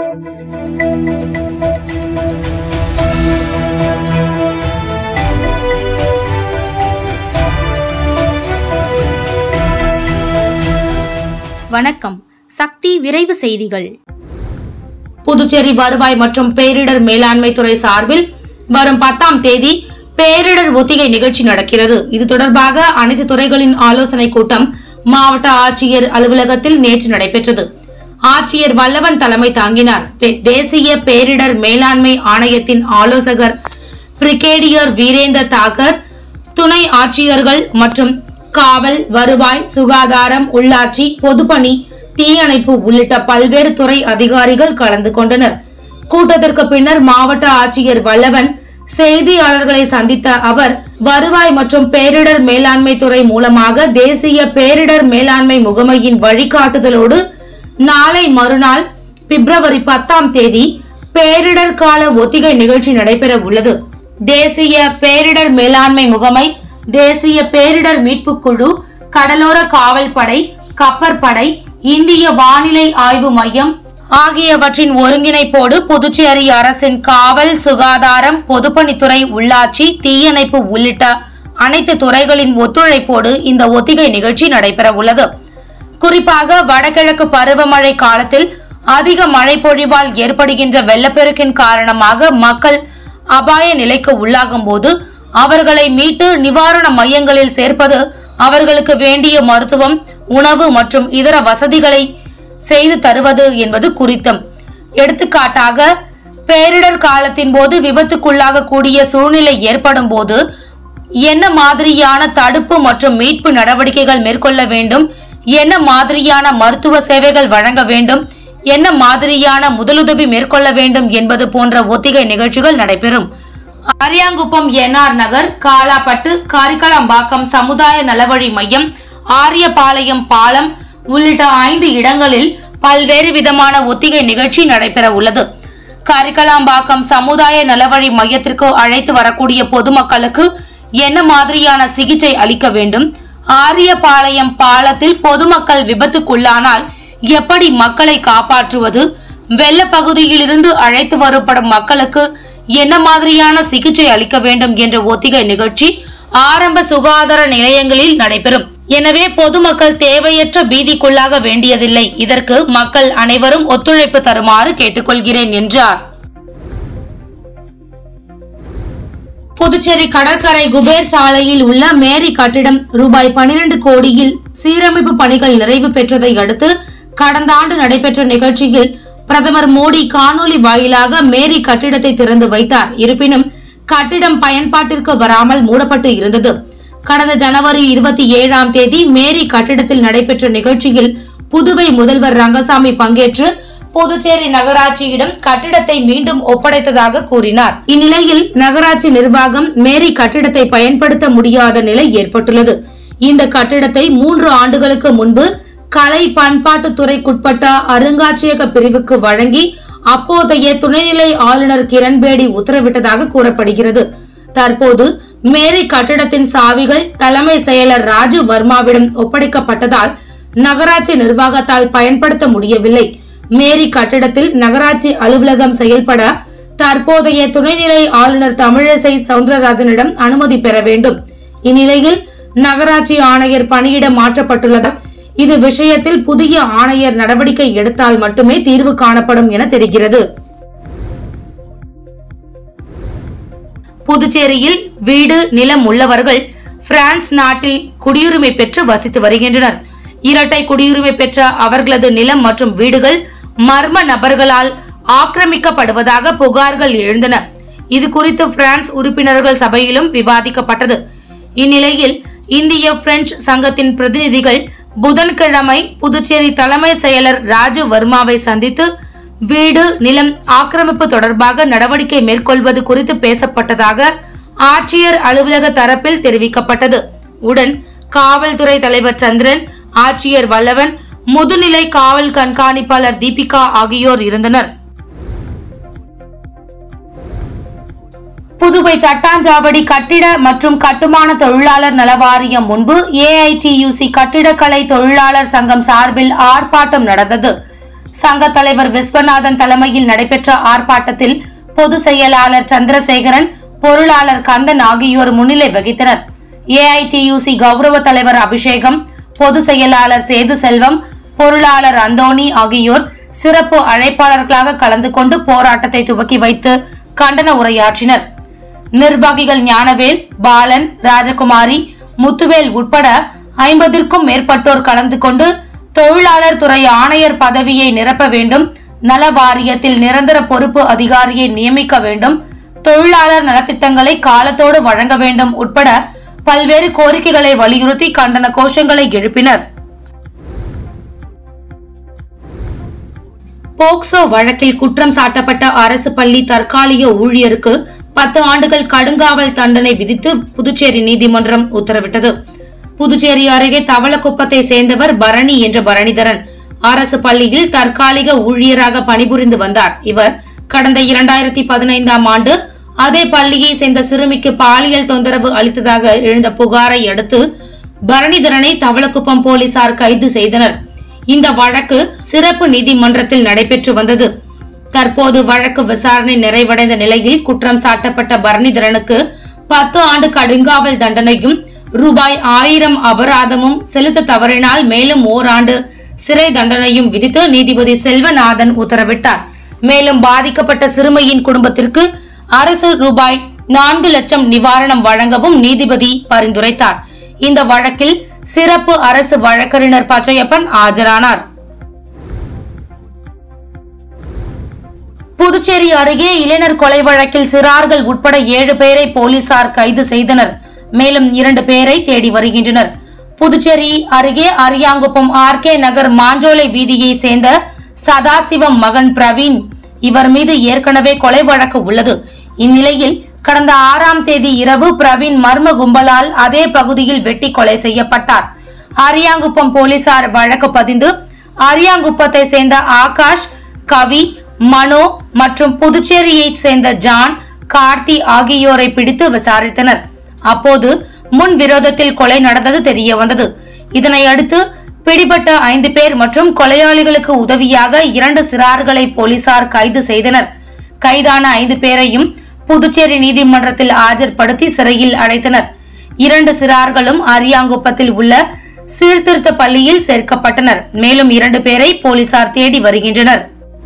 வணக்கம் சக்தி விரைவு செய்திகள் புதுச்சேரி வருவாய் மற்றும் பேரிடர் மேலாண்மை துறை சார்பில் வரும் பத்தாம் தேதி பேரிடர் ஒத்திகை நிகழ்ச்சி நடக்கிறது இது தொடர்பாக அனைத்து துறைகளின் ஆலோசனை கூட்டம் மாவட்ட ஆட்சியர் அலுவலகத்தில் நேற்று நடைபெற்றது ஆட்சியர் வல்லவன் தலைமை தாங்கினார் பே- தேசிய பேரிடர் மேலாண்மை ஆணையத்தின் ஆலோசகர் பிரிகேடியர் வீரேந்தர் தாக்கர் துணை ஆட்சியர்கள் மற்றும் காவல் வருவாய் சுகாதாரம் உள்ளாட்சி பொதுப்பணி தீயணைப்பு உள்ளிட்ட பல்வேறு துறை அதிகாரிகள் கலந்து கொண்டனர் கூட்டத்திற்கு பின்னர் மாவட்ட ஆட்சியர் வல்லவன் செய்தியாளர்களை சந்தித்த அவர் வருவாய் மற்றும் பேரிடர் மேலாண்மை துறை மூலமாக தேசிய பேரிடர் மேலாண்மை முகமையின் வழிகாட்டுதலோடு நாளை மறுநாள் பிப்ரவரி பத்தாம் தேதி பேரிடர் கால ஒத்திகை நிகழ்ச்சி நடைபெற உள்ளது தேசிய பேரிடர் மேலாண்மை முகமை தேசிய பேரிடர் மீட்புக் குழு கடலோர காவல் படை கப்பற்படை இந்திய வானிலை ஆய்வு மையம் ஆகியவற்றின் ஒருங்கிணைப்போடு புதுச்சேரி அரசின் காவல் சுகாதாரம் பொதுப்பணித்துறை உள்ளாட்சி தீயணைப்பு உள்ளிட்ட அனைத்து துறைகளின் ஒத்துழைப்போடு இந்த ஒத்திகை நிகழ்ச்சி நடைபெற உள்ளது குறிப்பாக வடகிழக்கு பருவமழை காலத்தில் அதிக மழை பொழிவால் ஏற்படுகின்ற வெள்ளப்பெருக்கின் காரணமாக மக்கள் அபாய நிலைக்கு உள்ளாகும் போது அவர்களை மீட்டு நிவாரண மையங்களில் சேர்ப்பது அவர்களுக்கு வேண்டிய மருத்துவம் உணவு மற்றும் இதர வசதிகளை செய்து தருவது என்பது குறித்தும் எடுத்துக்காட்டாக பேரிடர் காலத்தின் போது விபத்துக்குள்ளாக கூடிய சூழ்நிலை ஏற்படும் போது என்ன மாதிரியான தடுப்பு மற்றும் மீட்பு நடவடிக்கைகள் மேற்கொள்ள வேண்டும் என்ன மாதிரியான மருத்துவ சேவைகள் வழங்க வேண்டும் என்ன மாதிரியான முதலுதவி மேற்கொள்ள வேண்டும் என்பது போன்ற ஒத்திகை நிகழ்ச்சிகள் நடைபெறும் அரியாங்குப்பம் என்ஆர் நகர் காலாப்பட்டு காரிக்கலாம்பாக்கம் சமுதாய நலவழி மையம் ஆரியபாளையம் பாலம் உள்ளிட்ட ஐந்து இடங்களில் பல்வேறு விதமான ஒத்திகை நிகழ்ச்சி நடைபெற உள்ளது கரிக்கலாம்பாக்கம் சமுதாய நலவழி மையத்திற்கு அழைத்து வரக்கூடிய பொதுமக்களுக்கு என்ன மாதிரியான சிகிச்சை அளிக்க வேண்டும் ஆரியபாளையம் பாலத்தில் பொதுமக்கள் விபத்துக்குள்ளானால் எப்படி மக்களை காப்பாற்றுவது வெள்ள பகுதியிலிருந்து அழைத்து வரப்படும் மக்களுக்கு என்ன மாதிரியான சிகிச்சை அளிக்க வேண்டும் என்ற ஒத்திகை நிகழ்ச்சி ஆரம்ப சுகாதார நிலையங்களில் நடைபெறும் எனவே பொதுமக்கள் தேவையற்ற பீதிக்குள்ளாக வேண்டியதில்லை இதற்கு மக்கள் அனைவரும் ஒத்துழைப்பு தருமாறு கேட்டுக்கொள்கிறேன் என்றார் புதுச்சேரி கடற்கரை குபேர் சாலையில் உள்ள மேரி கட்டிடம் ரூபாய் 12 கோடியில் சீரமைப்பு பணிகள் நிறைவு பெற்றதை அடுத்து கடந்த ஆண்டு நடைபெற்ற நிகழ்ச்சியில் பிரதமர் மோடி காணொலி வாயிலாக மேரி கட்டிடத்தை திறந்து வைத்தார் இருப்பினும் கட்டிடம் பயன்பாட்டிற்கு வராமல் மூடப்பட்டு இருந்தது கடந்த ஜனவரி இருபத்தி ஏழாம் தேதி மேரி கட்டிடத்தில் நடைபெற்ற நிகழ்ச்சியில் புதுவை முதல்வர் ரங்கசாமி பங்கேற்று புதுச்சேரி நகராட்சியிடம் கட்டிடத்தை மீண்டும் ஒப்படைத்ததாக கூறினார் இந்நிலையில் நகராட்சி நிர்வாகம் மேரி கட்டிடத்தை பயன்படுத்த முடியாத நிலை ஏற்பட்டுள்ளது இந்த கட்டிடத்தை மூன்று ஆண்டுகளுக்கு முன்பு கலை பண்பாட்டுத்துறைக்குட்பட்ட அருங்காட்சியக பிரிவுக்கு வழங்கி அப்போதைய துணைநிலை ஆளுநர் கிரண்பேடி உத்தரவிட்டதாக கூறப்படுகிறது தற்போது மேரி கட்டிடத்தின் சாவிகள் தலைமை செயலர் ராஜு வர்மாவிடம் ஒப்படைக்கப்பட்டதால் நகராட்சி நிர்வாகத்தால் பயன்படுத்த முடியவில்லை மேரி கட்டிடத்தில் நகராட்சி அலுவலகம் செயல்பட தற்போதைய துணைநிலை ஆளுநர் தமிழிசை சவுந்தரராஜனிடம் அனுமதி பெற வேண்டும் இந்நிலையில் நகராட்சி ஆணையர் பணியிடம் மாற்றப்பட்டுள்ளதால் இது விஷயத்தில் புதிய ஆணையர் நடவடிக்கை எடுத்தால் மட்டுமே தீர்வு காணப்படும் என தெரிகிறது புதுச்சேரியில் வீடு நிலம் உள்ளவர்கள் பிரான்ஸ் நாட்டில் குடியுரிமை பெற்று வசித்து வருகின்றனர் இரட்டை குடியுரிமை பெற்ற அவர்களது நிலம் மற்றும் வீடுகள் மர்ம நபர்களால் ஆக்கிரமிக்கப்படுவதாக புகார்கள் எழுந்தன இது குறித்து பிரான்ஸ் உறுப்பினர்கள் சபையிலும் விவாதிக்கப்பட்டது இந்நிலையில் இந்திய பிரெஞ்சு சங்கத்தின் பிரதிநிதிகள் புதன்கிழமை புதுச்சேரி தலைமை செயலர் ராஜு வர்மாவை சந்தித்து வீடு நிலம் ஆக்கிரமிப்பு தொடர்பாக நடவடிக்கை மேற்கொள்வது குறித்து பேசப்பட்டதாக ஆட்சியர் அலுவலக தரப்பில் தெரிவிக்கப்பட்டது உடன் காவல்துறை தலைவர் சந்திரன் ஆட்சியர் வல்லவன் முதுநிலை காவல் கண்காணிப்பாளர் தீபிகா ஆகியோர் இருந்தனர் புதுவை தட்டாஞ்சாவடி கட்டிட மற்றும் கட்டுமான தொழிலாளர் நல வாரியம் முன்பு ஏஐடியூசி கட்டிடக்கலை தொழிலாளர் சங்கம் சார்பில் ஆர்ப்பாட்டம் நடந்தது சங்க தலைவர் விஸ்வநாதன் தலைமையில் நடைபெற்ற ஆர்ப்பாட்டத்தில் பொதுச் செயலாளர் சந்திரசேகரன் பொருளாளர் கந்தன் ஆகியோர் முன்னிலை வகித்தனர் ஏஐடியூசி கௌரவ தலைவர் அபிஷேகம் பொதுச் செயலாளர் சேது செல்வம் பொருளாளர் அந்தோணி ஆகியோர் சிறப்பு அழைப்பாளர்களாக கலந்து கொண்டு போராட்டத்தை துவக்கி வைத்து கண்டன உரையாற்றினர் நிர்வாகிகள் ஞானவேல் பாலன் ராஜகுமாரி முத்துவேல் உட்பட ஐம்பதிற்கும் மேற்பட்டோர் கலந்து கொண்டு தொழிலாளர் துறை ஆணையர் பதவியை நிரப்ப வேண்டும் நல வாரியத்தில் நிரந்தர பொறுப்பு அதிகாரியை நியமிக்க வேண்டும் தொழிலாளர் நலத்திட்டங்களை காலத்தோடு வழங்க வேண்டும் உட்பட பல்வேறு கோரிக்கைகளை வலியுறுத்தி கண்டன கோஷங்களை எழுப்பினர் போக்சோ வழக்கில் குற்றம் சாட்டப்பட்ட அரசு பள்ளி தற்காலிக ஊழியருக்கு பத்து ஆண்டுகள் கடுங்காவல் தண்டனை விதித்து புதுச்சேரி நீதிமன்றம் உத்தரவிட்டது புதுச்சேரி அருகே தவளக்குப்பத்தை சேர்ந்தவர் பரணி என்ற பரணிதரன் அரசு பள்ளியில் தற்காலிக ஊழியராக பணிபுரிந்து வந்தார் இவர் கடந்த இரண்டாயிரத்தி பதினைந்தாம் ஆண்டு அதே பள்ளியை சேர்ந்த சிறுமிக்கு பாலியல் தொந்தரவு அளித்ததாக எழுந்த புகாரை அடுத்து பரணிதரனை தவளக்குப்பம் போலீசார் கைது செய்தனர் இந்த வழக்கு சிறப்பு நீதிமன்றத்தில் நடைபெற்று வந்தது தற்போது வழக்கு விசாரணை நிறைவடைந்த நிலையில் குற்றம் சாட்டப்பட்ட பரணிதரனுக்கு பத்து ஆண்டு கடுங்காவல் தண்டனையும் ரூபாய் ஆயிரம் அபராதமும் செலுத்த தவறினால் மேலும் ஓராண்டு சிறை தண்டனையும் விதித்து நீதிபதி செல்வநாதன் உத்தரவிட்டார் மேலும் பாதிக்கப்பட்ட சிறுமியின் குடும்பத்திற்கு அரசு ரூபாய் நான்கு லட்சம் நிவாரணம் வழங்கவும் நீதிபதி பரிந்துரைத்தார் இந்த வழக்கில் சிறப்பு அரசு வழக்கறிஞர் பச்சையப்பன் ஆஜரானார் புதுச்சேரி அருகே இளைஞர் கொலை வழக்கில் சிறார்கள் உட்பட ஏழு பேரை போலீசார் கைது செய்தனர் மேலும் இரண்டு பேரை தேடி வருகின்றனர் புதுச்சேரி அருகே அரியாங்குப்பம் ஆர் கே நகர் மாஞ்சோலை வீதியை சேர்ந்த சதாசிவம் மகன் பிரவீன் இவர் மீது ஏற்கனவே கொலை வழக்கு உள்ளது இந்நிலையில் கடந்த ஆறாம் தேதி இரவு பிரவீன் மர்ம கும்பலால் அதே பகுதியில் வெட்டி கொலை செய்யப்பட்டார் அரியாங்குப்பம் போலீசார் வழக்கு பதிந்து அரியாங்குப்பத்தை சேர்ந்த ஆகாஷ் கவி மனோ மற்றும் புதுச்சேரியைச் சேர்ந்த ஜான் கார்த்தி ஆகியோரை பிடித்து விசாரித்தனர் அப்போது முன் விரோதத்தில் கொலை நடந்தது தெரிய வந்தது இதனை அடுத்து பிடிபட்ட ஐந்து பேர் மற்றும் கொலையாளிகளுக்கு உதவியாக இரண்டு சிறார்களை போலீசார் கைது செய்தனர் கைதான ஐந்து பேரையும் புதுச்சேரி நீதிமன்றத்தில் ஆஜர்படுத்தி சிறையில் அடைத்தனர் இரண்டு சிறார்களும் அரியாங்குப்பத்தில் உள்ள சீர்திருத்த பள்ளியில் சேர்க்கப்பட்டனர் மேலும் இரண்டு பேரை போலீசார் தேடி வருகின்றனர்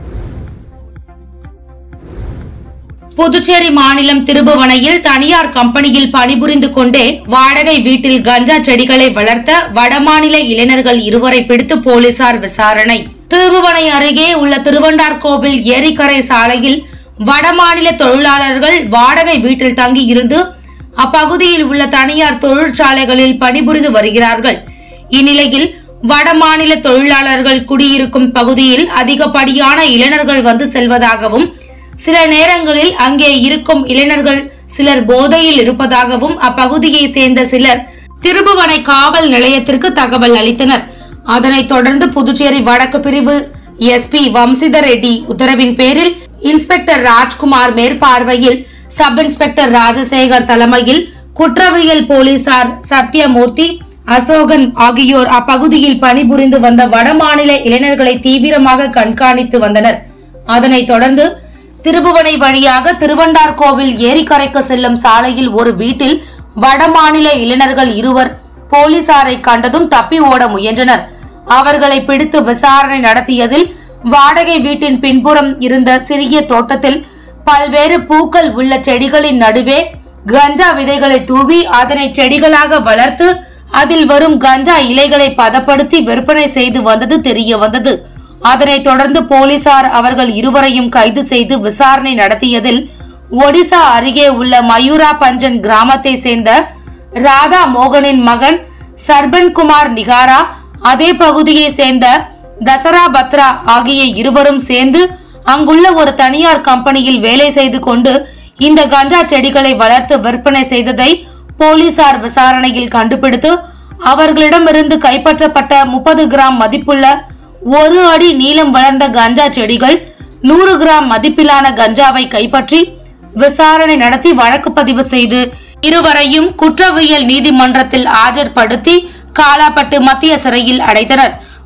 புதுச்சேரி மாநிலம் திருபுவனையில் தனியார் கம்பெனியில் பணிபுரிந்து கொண்டே வாடகை வீட்டில் கஞ்சா செடிகளை வளர்த்த வடமாநில இளைஞர்கள் இருவரை பிடித்து போலீசார் விசாரணை திருபுவனை அருகே உள்ள திருவண்டார்கோவில் ஏரிக்கரை சாலையில் வடமாநில தொழிலாளர்கள் வாடகை வீட்டில் தங்கி இருந்து அப்பகுதியில் உள்ள தனியார் தொழிற்சாலைகளில் பணிபுரிந்து வருகிறார்கள் இந்நிலையில் வடமாநில தொழிலாளர்கள் குடியிருக்கும் பகுதியில் அதிகப்படியான இளைஞர்கள் வந்து செல்வதாகவும் சில நேரங்களில் அங்கே இருக்கும் இளைஞர்கள் சிலர் போதையில் இருப்பதாகவும் அப்பகுதியை சேர்ந்த சிலர் திருபுவனை காவல் நிலையத்திற்கு தகவல் அளித்தனர் அதனைத் தொடர்ந்து புதுச்சேரி வடக்கு பிரிவு எஸ்பி வம்சிதர் ரெட்டி உத்தரவின் பேரில் இன்ஸ்பெக்டர் ராஜ்குமார் மேற்பார்வையில் சப் இன்ஸ்பெக்டர் ராஜசேகர் தலைமையில் குற்றவியல் போலீசார் சத்யமூர்த்தி அசோகன் ஆகியோர் அப்பகுதியில் பணிபுரிந்து வந்த வடமாநில இளைஞர்களை தீவிரமாக கண்காணித்து வந்தனர் அதனைத் தொடர்ந்து திருபுவனை வழியாக திருவண்டார்கோவில் ஏரிக்கரைக்கு செல்லும் சாலையில் ஒரு வீட்டில் வடமாநில இளைஞர்கள் இருவர் போலீசாரை கண்டதும் தப்பி ஓட முயன்றனர் அவர்களை பிடித்து விசாரணை நடத்தியதில் வாடகை வீட்டின் பின்புறம் இருந்த சிறிய தோட்டத்தில் பல்வேறு பூக்கள் உள்ள செடிகளின் நடுவே கஞ்சா விதைகளை தூவி அதனை செடிகளாக வளர்த்து அதில் வரும் கஞ்சா இலைகளை பதப்படுத்தி விற்பனை செய்து வந்தது தெரிய வந்தது அதனைத் தொடர்ந்து போலீசார் அவர்கள் இருவரையும் கைது செய்து விசாரணை நடத்தியதில் ஒடிசா அருகே உள்ள மயூரா பஞ்சன் கிராமத்தை சேர்ந்த ராதா மோகனின் மகன் சர்பன்குமார் நிகாரா அதே பகுதியை சேர்ந்த தசரா பத்ரா ஆகிய இருவரும் சேர்ந்து அங்குள்ள ஒரு தனியார் கம்பெனியில் வேலை செய்து கொண்டு இந்த கஞ்சா செடிகளை வளர்த்து விற்பனை செய்ததை போலீசார் விசாரணையில் கண்டுபிடித்து அவர்களிடமிருந்து கைப்பற்றப்பட்ட முப்பது கிராம் மதிப்புள்ள ஒரு அடி நீளம் வளர்ந்த கஞ்சா செடிகள் நூறு கிராம் மதிப்பிலான கஞ்சாவை கைப்பற்றி விசாரணை நடத்தி வழக்கு பதிவு செய்து இருவரையும் குற்றவியல் நீதிமன்றத்தில் ஆஜர்படுத்தி காலாப்பட்டு மத்திய சிறையில் அடைத்தனர்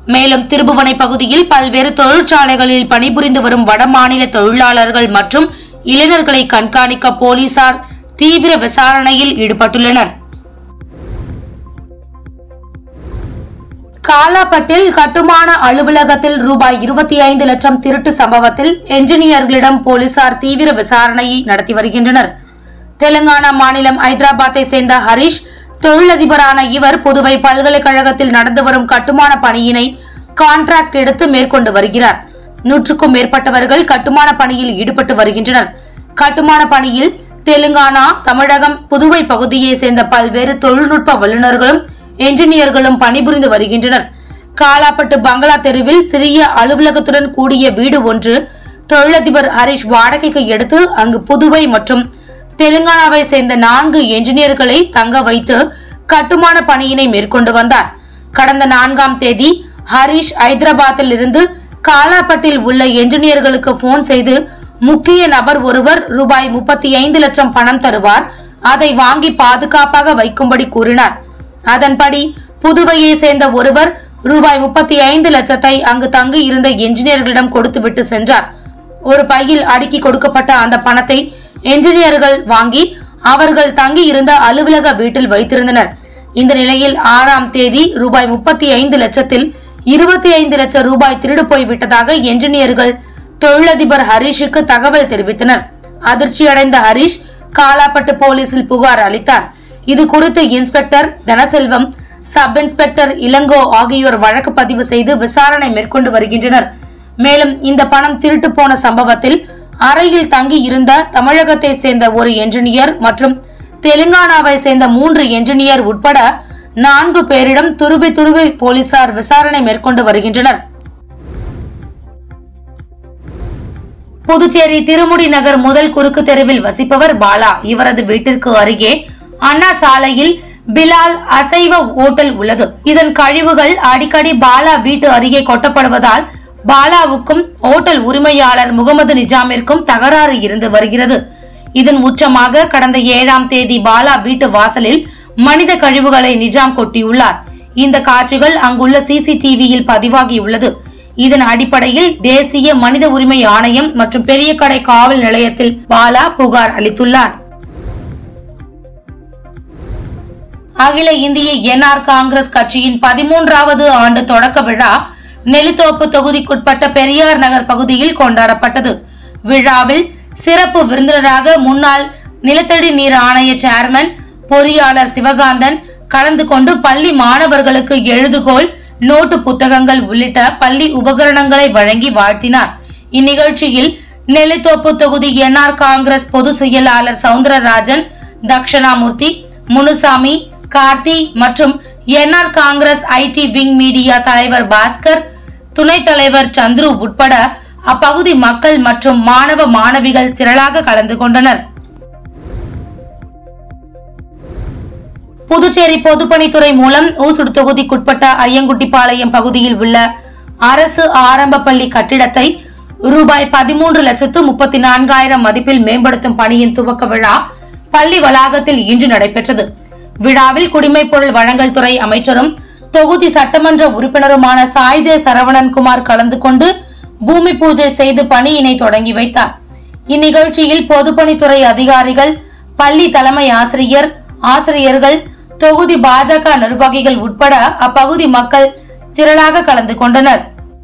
மேலும் திருபுவனை பகுதியில் பல்வேறு தொழிற்சாலைகளில் பணிபுரிந்து வரும் வடமாநில தொழிலாளர்கள் மற்றும் இளைஞர்களை கண்காணிக்க போலீசார் தீவிர விசாரணையில் ஈடுபட்டுள்ளனர் காலாப்பட்டில் கட்டுமான அலுவலகத்தில் ரூபாய் இருபத்தி ஐந்து லட்சம் திருட்டு சம்பவத்தில் என்ஜினியர்களிடம் போலீசார் தீவிர விசாரணையை நடத்தி வருகின்றனர் தெலுங்கானா மாநிலம் ஐதராபாத்தை சேர்ந்த ஹரிஷ் தொழிலதிபரான இவர் புதுவை பல்கலைக்கழகத்தில் நடந்து வரும் கட்டுமான பணியினை கான்ட்ராக்ட் எடுத்து மேற்கொண்டு வருகிறார் நூற்றுக்கும் மேற்பட்டவர்கள் கட்டுமான பணியில் ஈடுபட்டு வருகின்றனர் கட்டுமான பணியில் தெலுங்கானா தமிழகம் புதுவை பகுதியை சேர்ந்த பல்வேறு தொழில்நுட்ப வல்லுநர்களும் என்ஜினியர்களும் பணிபுரிந்து வருகின்றனர் காலாப்பட்டு பங்களா தெருவில் சிறிய அலுவலகத்துடன் கூடிய வீடு ஒன்று தொழிலதிபர் ஹரிஷ் வாடகைக்கு எடுத்து அங்கு புதுவை மற்றும் தெலுங்கானாவை சேர்ந்த நான்கு என்ஜினியர்களை தங்க வைத்து கட்டுமான பணியினை மேற்கொண்டு வந்தார் கடந்த நான்காம் தேதி ஹரிஷ் ஐதராபாத்தில் இருந்து காலாப்பட்டில் உள்ள என்ஜினியர்களுக்கு போன் செய்து முக்கிய நபர் ஒருவர் ரூபாய் முப்பத்தி ஐந்து லட்சம் பணம் தருவார் அதை வாங்கி பாதுகாப்பாக வைக்கும்படி கூறினார் அதன்படி புதுவையை சேர்ந்த ஒருவர் ரூபாய் முப்பத்தி ஐந்து லட்சத்தை அங்கு தங்கி இருந்த என்ஜினியர்களிடம் கொடுத்துவிட்டு சென்றார் ஒரு பையில் அடுக்கி கொடுக்கப்பட்ட அந்த பணத்தை என்ஜினியர்கள் வாங்கி அவர்கள் தங்கி இருந்த அலுவலக வீட்டில் வைத்திருந்தனர் இந்த நிலையில் ஆறாம் தேதி ரூபாய் முப்பத்தி ஐந்து லட்சத்தில் இருபத்தி ஐந்து லட்சம் ரூபாய் திருடு போய்விட்டதாக என்ஜினியர்கள் தொழிலதிபர் ஹரிஷுக்கு தகவல் தெரிவித்தனர் அதிர்ச்சியடைந்த ஹரிஷ் காலாப்பட்டு போலீசில் புகார் அளித்தார் இது குறித்து inspector Dhanaselvam sub inspector Ilango ஆகியோர் வழக்கு பதிவு செய்து விசாரணை மேற்கொண்டு வருகின்றனர் மேலும் இந்த பணம் திருட்டு போன சம்பவத்தில் அறையில் தங்கி இருந்த தமிழகத்தை சேர்ந்த ஒரு என்ஜினியர் மற்றும் தெலுங்கானாவை சேர்ந்த மூன்று என்ஜினியர் உட்பட நான்கு பேரிடம் துருவி துருவி போலீசார் விசாரணை மேற்கொண்டு வருகின்றனர் புதுச்சேரி திருமுடி நகர் முதல் குறுக்கு தெருவில் வசிப்பவர் பாலா இவரது வீட்டிற்கு அருகே அண்ணா சாலையில் பிலால் அசைவ ஓட்டல் உள்ளது இதன் கழிவுகள் அடிக்கடி பாலா வீட்டு அருகே கொட்டப்படுவதால் பாலாவுக்கும் ஓட்டல் உரிமையாளர் முகமது நிஜாமிற்கும் தகராறு இருந்து வருகிறது இதன் உச்சமாக கடந்த ஏழாம் தேதி பாலா வீட்டு வாசலில் மனித கழிவுகளை நிஜாம் கொட்டியுள்ளார் இந்த காட்சிகள் அங்குள்ள சிசிடிவியில் பதிவாகியுள்ளது இதன் அடிப்படையில் தேசிய மனித உரிமை ஆணையம் மற்றும் பெரிய கடை காவல் நிலையத்தில் பாலா புகார் அளித்துள்ளார் அகில இந்திய என்ஆர் காங்கிரஸ் கட்சியின் பதிமூன்றாவது ஆண்டு தொடக்க விழா நெல்லித்தோப்பு தொகுதிக்குட்பட்ட பெரியார் நகர் பகுதியில் கொண்டாடப்பட்டது விழாவில் சிறப்பு விருந்தினராக முன்னாள் நிலத்தடி நீர் ஆணைய சேர்மன் பொறியாளர் சிவகாந்தன் கலந்து கொண்டு பள்ளி மாணவர்களுக்கு எழுதுகோல் நோட்டு புத்தகங்கள் உள்ளிட்ட பள்ளி உபகரணங்களை வழங்கி வாழ்த்தினார் இந்நிகழ்ச்சியில் நெல்லித்தோப்பு தொகுதி என்ஆர் காங்கிரஸ் பொதுச் செயலாளர் சவுந்தரராஜன் தக்ஷணாமூர்த்தி முனுசாமி கார்த்தி மற்றும் NR Congress IT wing media தலைவர் பாஸ்கர் துணைத் தலைவர் சந்துரு உட்பட அப்பகுதி மக்கள் மற்றும் மாணவ மாணவிகள் திரளாக கலந்து கொண்டனர் புதுச்சேரி பொதுப்பணித்துறை மூலம் ஊசுடு தொகுதிக்குட்பட்ட ஐயங்குட்டிப்பாளையம் பகுதியில் உள்ள அரசு ஆரம்ப பள்ளி கட்டிடத்தை ரூபாய் பதிமூன்று லட்சத்து முப்பத்தி நான்காயிரம் மதிப்பில் மேம்படுத்தும் பணியின் துவக்க விழா பள்ளி வளாகத்தில் இன்று நடைபெற்றது விழாவில் குடிமைப் பொருள் வழங்கல் துறை அமைச்சரும் தொகுதி சட்டமன்ற உறுப்பினருமான சாய்ஜே சரவணன்குமார் கலந்து கொண்டு பூமி பூஜை செய்து பணியினை தொடங்கி வைத்தார் இந்நிகழ்ச்சியில் பொதுப்பணித்துறை அதிகாரிகள் பள்ளி தலைமை ஆசிரியர் ஆசிரியர்கள் தொகுதி பாஜக நிர்வாகிகள் உட்பட அப்பகுதி மக்கள் திரளாக கலந்து கொண்டனர்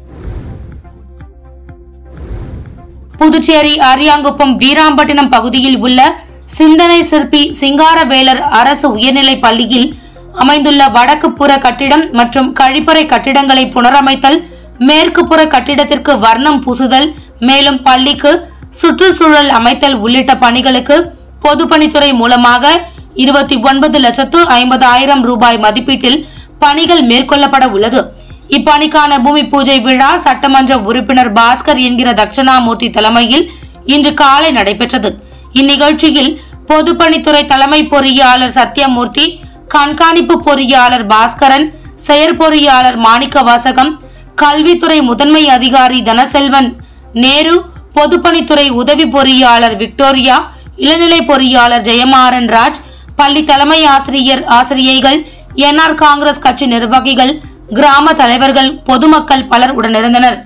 புதுச்சேரி அரியாங்குப்பம் வீராம்பட்டினம் பகுதியில் உள்ள சிந்தனை சிற்பி சிங்காரவேலர் அரசு உயர்நிலைப் பள்ளியில் அமைந்துள்ள வடக்கு புற கட்டிடம் மற்றும் கழிப்பறை கட்டிடங்களை புனரமைத்தல் மேற்கு புற கட்டிடத்திற்கு வர்ணம் பூசுதல் மேலும் பள்ளிக்கு சுற்றுச்சூழல் அமைத்தல் உள்ளிட்ட பணிகளுக்கு பொதுப்பணித்துறை மூலமாக இருபத்தி ஒன்பது லட்சத்து ஐம்பதாயிரம் ரூபாய் மதிப்பீட்டில் பணிகள் மேற்கொள்ளப்பட உள்ளது இப்பணிக்கான பூமி பூஜை விழா சட்டமன்ற உறுப்பினர் பாஸ்கர் என்கிற தட்சணாமூர்த்தி தலைமையில் இன்று காலை நடைபெற்றது இந்நிகழ்ச்சியில் பொதுப்பணித்துறை தலைமை பொறியாளர் சத்யமூர்த்தி கண்காணிப்பு பொறியாளர் பாஸ்கரன் செயற்பொறியாளர் மாணிக்க வாசகம் கல்வித்துறை முதன்மை அதிகாரி தனசெல்வன் நேரு பொதுப்பணித்துறை உதவி பொறியாளர் விக்டோரியா இளநிலை பொறியாளர் ஜெயமாறன் ராஜ் பள்ளி தலைமை ஆசிரியர் ஆசிரியைகள் என்ஆர் காங்கிரஸ் கட்சி நிர்வாகிகள் கிராம தலைவர்கள் பொதுமக்கள் பலர் உடனிருந்தனர்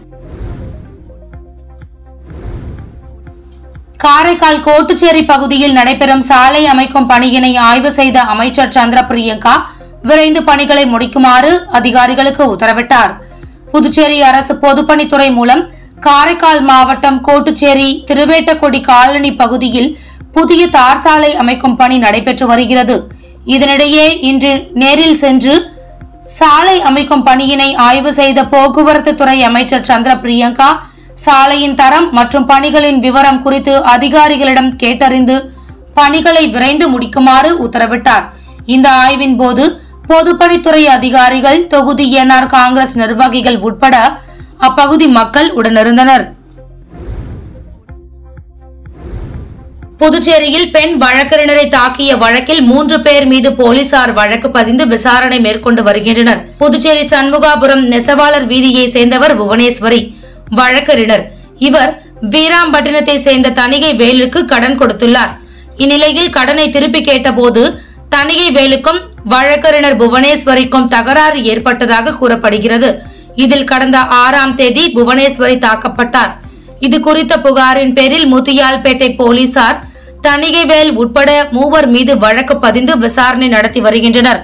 காரைக்கால் கோட்டுச்சேரி பகுதியில் நடைபெறும் சாலை அமைக்கும் பணியினை ஆய்வு செய்த அமைச்சர் சந்திர பிரியங்கா விரைந்து பணிகளை முடிக்குமாறு அதிகாரிகளுக்கு உத்தரவிட்டார் புதுச்சேரி அரசு பொதுப்பணித்துறை மூலம் காரைக்கால் மாவட்டம் கோட்டுச்சேரி திருவேட்டக்கொடி காலனி பகுதியில் புதிய தார் சாலை அமைக்கும் பணி நடைபெற்று வருகிறது இதனிடையே இன்று நேரில் சென்று சாலை அமைக்கும் பணியினை ஆய்வு செய்த போக்குவரத்து துறை அமைச்சர் சந்திர பிரியங்கா சாலையின் தரம் மற்றும் பணிகளின் விவரம் குறித்து அதிகாரிகளிடம் கேட்டறிந்து பணிகளை விரைந்து முடிக்குமாறு உத்தரவிட்டார் இந்த ஆய்வின் போது பொதுப்பணித்துறை அதிகாரிகள் தொகுதி என்ஆர் காங்கிரஸ் நிர்வாகிகள் உட்பட அப்பகுதி மக்கள் உடனிருந்தனர் புதுச்சேரியில் பெண் வழக்கறிஞரை தாக்கிய வழக்கில் மூன்று பேர் மீது போலீசார் வழக்கு பதிந்து விசாரணை மேற்கொண்டு வருகின்றனர் புதுச்சேரி சண்முகாபுரம் நெசவாளர் வீதியை சேர்ந்தவர் புவனேஸ்வரி வழக்கறிஞர் இவர் வீராம்பட்டினத்தை சேர்ந்த தணிகை வேலுக்கு கடன் கொடுத்துள்ளார் இந்நிலையில் கடனை திருப்பி கேட்டபோது தணிகை வேலுக்கும் வழக்கறிஞர் புவனேஸ்வரிக்கும் தகராறு ஏற்பட்டதாக கூறப்படுகிறது இதில் கடந்த ஆறாம் தேதி புவனேஸ்வரி தாக்கப்பட்டார் இது குறித்த புகாரின் பேரில் முத்தியால்பேட்டை போலீசார் தணிகைவேல் உட்பட மூவர் மீது வழக்கு பதிந்து விசாரணை நடத்தி வருகின்றனர்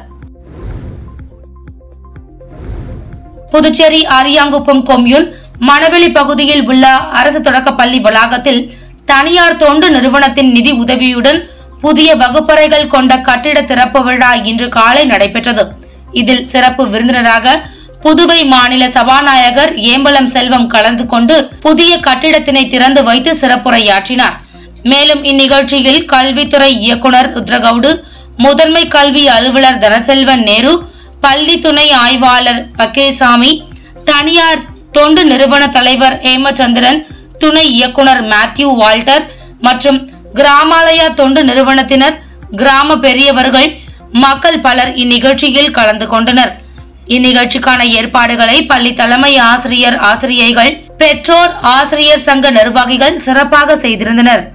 புதுச்சேரி அரியாங்குப்பம் கொம்யூன் மணவெளி பகுதியில் உள்ள அரசு தொடக்கப்பள்ளி வளாகத்தில் தனியார் தொண்டு நிறுவனத்தின் நிதி உதவியுடன் புதிய வகுப்பறைகள் கொண்ட கட்டிட திறப்பு விழா இன்று காலை நடைபெற்றது இதில் சிறப்பு விருந்தினராக புதுவை மாநில சபாநாயகர் ஏம்பலம் செல்வம் கலந்து கொண்டு புதிய கட்டிடத்தினை திறந்து வைத்து சிறப்புரையாற்றினார் மேலும் இந்நிகழ்ச்சியில் கல்வித்துறை இயக்குனர் ருத்ரகவுடு முதன்மை கல்வி அலுவலர் தனசெல்வன் நேரு பள்ளி துணை ஆய்வாளர் பக்கேசாமி தனியார் தொண்டு நிறுவன தலைவர் ஹேமச்சந்திரன் துணை இயக்குனர் மேத்யூ வால்டர் மற்றும் கிராமாலயா தொண்டு நிறுவனத்தினர் கிராம பெரியவர்கள் மக்கள் பலர் இந்நிகழ்ச்சியில் கலந்து கொண்டனர் இந்நிகழ்ச்சிக்கான ஏற்பாடுகளை பள்ளி தலைமை ஆசிரியர் ஆசிரியைகள் பெற்றோர் ஆசிரியர் சங்க நிர்வாகிகள் சிறப்பாக செய்திருந்தனர்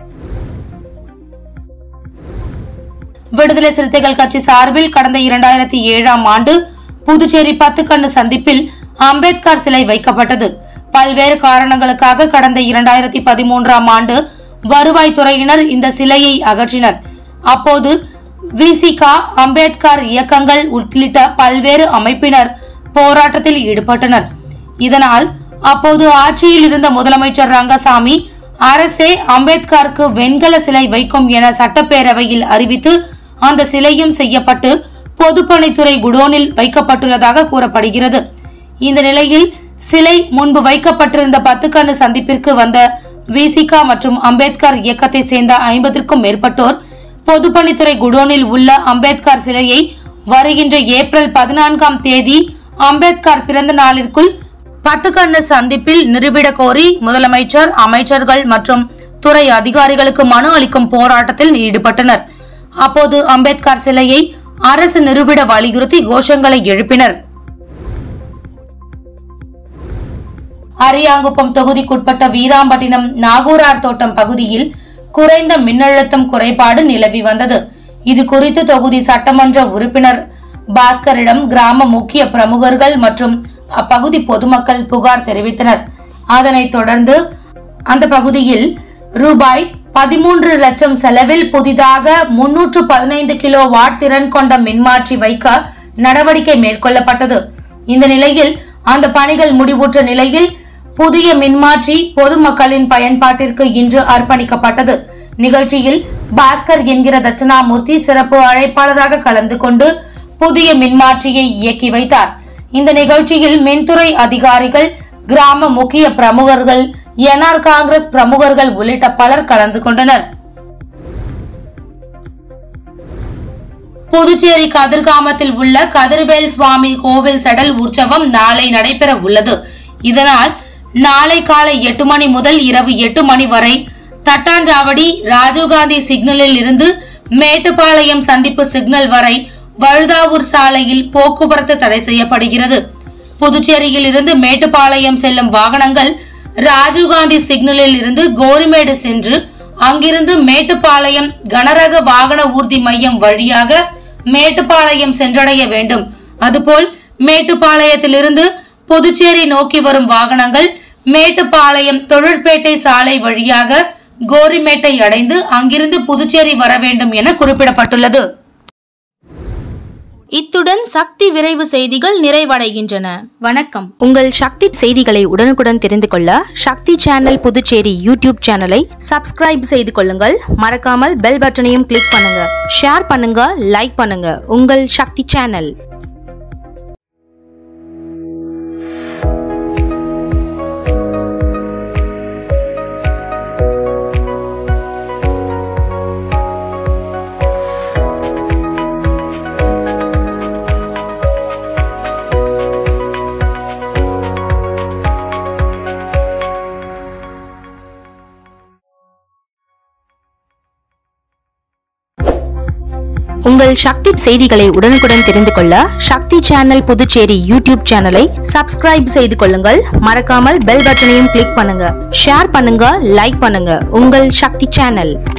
விடுதலை சிறுத்தைகள் கட்சி சார்பில் கடந்த இரண்டாயிரத்தி ஏழாம் ஆண்டு புதுச்சேரி பத்துக்கண்ணு சந்திப்பில் அம்பேத்கர் சிலை வைக்கப்பட்டது பல்வேறு காரணங்களுக்காக கடந்த இரண்டாயிரத்தி பதிமூன்றாம் ஆண்டு வருவாய்த்துறையினர் இந்த சிலையை அகற்றினர் அப்போது விசிகா அம்பேத்கர் இயக்கங்கள் உள்ளிட்ட பல்வேறு அமைப்பினர் போராட்டத்தில் ஈடுபட்டனர் இதனால் அப்போது ஆட்சியில் இருந்த முதலமைச்சர் ரங்கசாமி அரசே அம்பேத்கருக்கு வெண்கல சிலை வைக்கும் என சட்டப்பேரவையில் அறிவித்து அந்த சிலையும் செய்யப்பட்டு பொதுப்பணித்துறை குடோனில் வைக்கப்பட்டுள்ளதாக கூறப்படுகிறது இந்த நிலையில் சிலை முன்பு வைக்கப்பட்டிருந்த பத்துக்கண்ணு சந்திப்பிற்கு வந்த விசிகா மற்றும் அம்பேத்கர் இயக்கத்தை சேர்ந்த ஐம்பதிற்கும் மேற்பட்டோர் பொதுப்பணித்துறை குடோனில் உள்ள அம்பேத்கர் சிலையை வருகின்ற ஏப்ரல் பதினான்காம் தேதி அம்பேத்கர் பிறந்த நாளிற்குள் பத்துக்கண்ணு சந்திப்பில் நிரூபிட கோரி முதலமைச்சர் அமைச்சர்கள் மற்றும் துறை அதிகாரிகளுக்கு மனு அளிக்கும் போராட்டத்தில் ஈடுபட்டனர் அப்போது அம்பேத்கர் சிலையை அரசு நிரூபிட வலியுறுத்தி கோஷங்களை எழுப்பினர் அரியாங்குப்பம் தொகுதிக்குட்பட்ட வீராம்பட்டினம் நாகூரார் தோட்டம் பகுதியில் குறைந்த மின்னழுத்தம் குறைபாடு நிலவி வந்தது இது குறித்து தொகுதி சட்டமன்ற உறுப்பினர் பாஸ்கரிடம் கிராம முக்கிய பிரமுகர்கள் மற்றும் அப்பகுதி பொதுமக்கள் புகார் தெரிவித்தனர் அதனைத் தொடர்ந்து அந்த பகுதியில் ரூபாய் பதிமூன்று லட்சம் செலவில் புதிதாக முன்னூற்று பதினைந்து கிலோ வாட் திறன் கொண்ட மின்மாற்றி வைக்க நடவடிக்கை மேற்கொள்ளப்பட்டது இந்த நிலையில் அந்த பணிகள் முடிவுற்ற நிலையில் புதிய மின்மாற்றி பொதுமக்களின் பயன்பாட்டிற்கு இன்று அர்ப்பணிக்கப்பட்டது நிகழ்ச்சியில் பாஸ்கர் என்கிற தட்சணாமூர்த்தி சிறப்பு அழைப்பாளராக கலந்து கொண்டு புதிய மின்மாற்றியை இயக்கி வைத்தார் இந்த நிகழ்ச்சியில் மின்துறை அதிகாரிகள் கிராம முக்கிய பிரமுகர்கள் என்ஆர் காங்கிரஸ் பிரமுகர்கள் உள்ளிட்ட பலர் கலந்து கொண்டனர் புதுச்சேரி கதிர்காமத்தில் உள்ள கதிர்வேல் சுவாமி கோவில் சடல் உற்சவம் நாளை நடைபெற உள்ளது இதனால் நாளை காலை எட்டு மணி முதல் இரவு எட்டு மணி வரை தட்டாஞ்சாவடி ராஜீவ்காந்தி சிக்னலில் இருந்து மேட்டுப்பாளையம் சந்திப்பு சிக்னல் வரை வழுதாவூர் சாலையில் போக்குவரத்து தடை செய்யப்படுகிறது புதுச்சேரியில் இருந்து மேட்டுப்பாளையம் செல்லும் வாகனங்கள் ராஜீவ்காந்தி சிக்னலில் இருந்து கோரிமேடு சென்று அங்கிருந்து மேட்டுப்பாளையம் கனரக வாகன ஊர்தி மையம் வழியாக மேட்டுப்பாளையம் சென்றடைய வேண்டும் அதுபோல் மேட்டுப்பாளையத்திலிருந்து புதுச்சேரி நோக்கி வரும் வாகனங்கள் மேட்டுப்பாளையம் தொழிற்பேட்டை சாலை வழியாக கோரிமேட்டை அடைந்து அங்கிருந்து புதுச்சேரி வர வேண்டும் என குறிப்பிடப்பட்டுள்ளது இத்துடன் சக்தி விரைவு செய்திகள் நிறைவடைகின்றன வணக்கம் உங்கள் சக்தி செய்திகளை உடனுக்குடன் தெரிந்து கொள்ள சக்தி சேனல் புதுச்சேரி யூடியூப் சேனலை சப்ஸ்கிரைப் செய்து கொள்ளுங்கள் மறக்காமல் பெல் பட்டனையும் கிளிக் பண்ணுங்க ஷேர் பண்ணுங்க லைக் பண்ணுங்க உங்கள் சக்தி சேனல் உங்கள் சக்தி செய்திகளை உடனுக்குடன் தெரிந்து கொள்ள சக்தி சேனல் புதுச்சேரி யூடியூப் சேனலை சப்ஸ்கிரைப் செய்து கொள்ளுங்கள் மறக்காமல் பெல் பட்டனையும் கிளிக் பண்ணுங்க ஷேர் பண்ணுங்க லைக் பண்ணுங்க உங்கள் சக்தி சேனல்